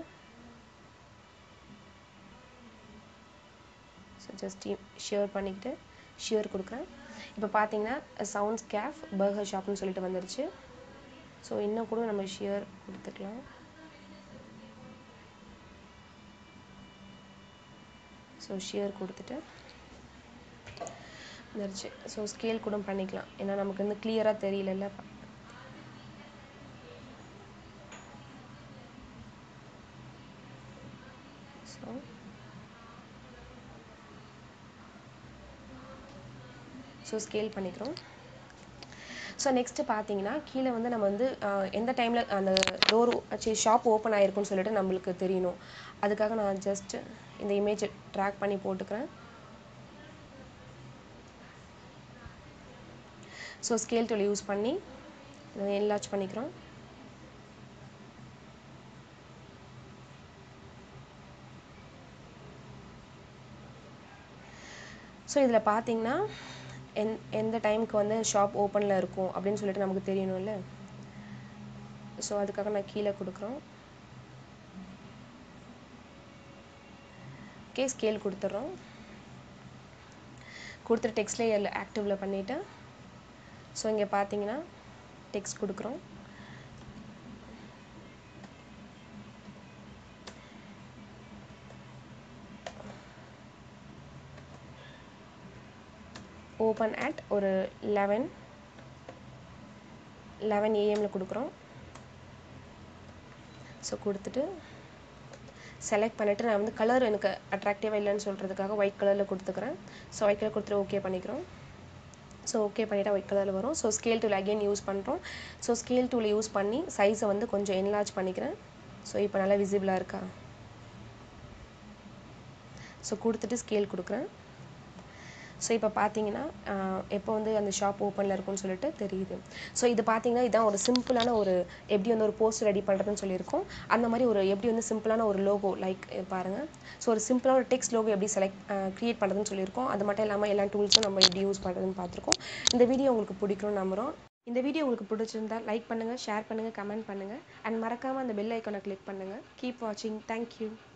ஸோ ஜஸ்ட் ஷியர் பண்ணிக்கிட்டு ஷியர் கொடுக்குறேன் இப்போ பார்த்தீங்கன்னா சவுண்ட்ஸ் கேஃப் பர்கர் ஷாப்னு சொல்லிட்டு வந்துருச்சு ஸோ இன்னும் கூட நம்ம ஷியர் கொடுத்துக்கலாம் ஸோ ஷியர் கொடுத்துட்டு வந்துருச்சு ஸோ ஸ்கேல் கூட பண்ணிக்கலாம் ஏன்னா நமக்கு வந்து கிளியராக தெரியலல்ல ஸோ ஸோ ஸ்கேல் பண்ணிக்கிறோம் ஸோ நெக்ஸ்ட்டு பார்த்தீங்கன்னா கீழே வந்து நம்ம வந்து ஆஹ், எந்த டைமில் அந்த டோர் சரி ஷாப் ஓப்பன் ஆயிருக்குன்னு சொல்லிட்டு நம்மளுக்கு தெரியணும் அதுக்காக நான் ஜஸ்ட் இந்த இமேஜை ட்ராக் பண்ணி போட்டுக்கிறேன் ஸோ ஸ்கேல் டூல் யூஸ் பண்ணி என்லார்ஜ் பண்ணிக்கிறோம் ஸோ இதில் பார்த்தீங்கன்னா எந் எந்த டைமுக்கு வந்து ஷாப் ஓப்பனில் இருக்கும் அப்படின்னு சொல்லிட்டு நமக்கு தெரியணும்ல ஸோ அதுக்காக நான் கீழே கொடுக்குறோம் ஓகே ஸ்கேல் கொடுத்துட்றோம் கொடுத்துட்டு டெக்ஸ்ட் லேயரில் ஆக்டிவில் பண்ணிவிட்டு ஸோ இங்கே பார்த்தீங்கன்னா டெக்ஸ்ட் கொடுக்குறோம் ஓப்பன் அட் ஒரு லெவன் லெவன் ஏஎம்ல கொடுக்குறோம் ஸோ கொடுத்துட்டு செலக்ட் பண்ணிவிட்டு நான் வந்து கலர் எனக்கு அட்ராக்டிவாக இல்லைன்னு சொல்கிறதுக்காக ஒயிட் கலரில் கொடுத்துக்கிறேன் ஸோ ஒயிட் கலர் கொடுத்துட்டு ஓகே பண்ணிக்கிறோம் ஸோ ஓகே பண்ணிட்டா ஒயிட் கலரில் வரும் so scale tool again use பண்ணுறோம் ஸோ ஸ்கேல் டூல் யூஸ் பண்ணி சைஸை வந்து கொஞ்சம் என்லார்ஜ் பண்ணிக்கிறேன் ஸோ இப்போ நல்லா விசிபிளாக இருக்கா ஸோ கொடுத்துட்டு ஸ்கேல் கொடுக்குறேன் ஸோ இப்போ பார்த்தீங்கன்னா எப்போ வந்து அந்த ஷாப் ஓப்பனில் இருக்கும்னு சொல்லிட்டு தெரியுது ஸோ இது பார்த்தீங்கன்னா இதான் ஒரு சிம்பிளான ஒரு எப்படி வந்து ஒரு போஸ்ட் ரெடி பண்ணுறதுன்னு சொல்லியிருக்கோம் அந்த மாதிரி ஒரு எப்படி வந்து சிம்பிளான ஒரு லோகோ லைக் பாருங்கள் ஸோ ஒரு சிம்பிளான ஒரு டெக்ஸ்ட் லோகோ எப்படி செலக்ட் க்ரியேட் பண்ணுறதுன்னு சொல்லியிருக்கோம் அது மட்டும் இல்லாமல் எல்லா டூல்ஸும் நம்ம எப்படி யூஸ் பண்ணுறதுன்னு பார்த்துருக்கோம் இந்த வீடியோ உங்களுக்கு பிடிக்கும்னு நம்புகிறோம் இந்த வீடியோ உங்களுக்கு பிடிச்சிருந்தா லைக் பண்ணுங்கள் ஷேர் பண்ணுங்கள் கமெண்ட் பண்ணுங்கள் அண்ட் மறக்காமல் அந்த பெல் ஐக்கானை கிளிக் பண்ணுங்கள் கீப் வாட்சிங் தேங்க்யூ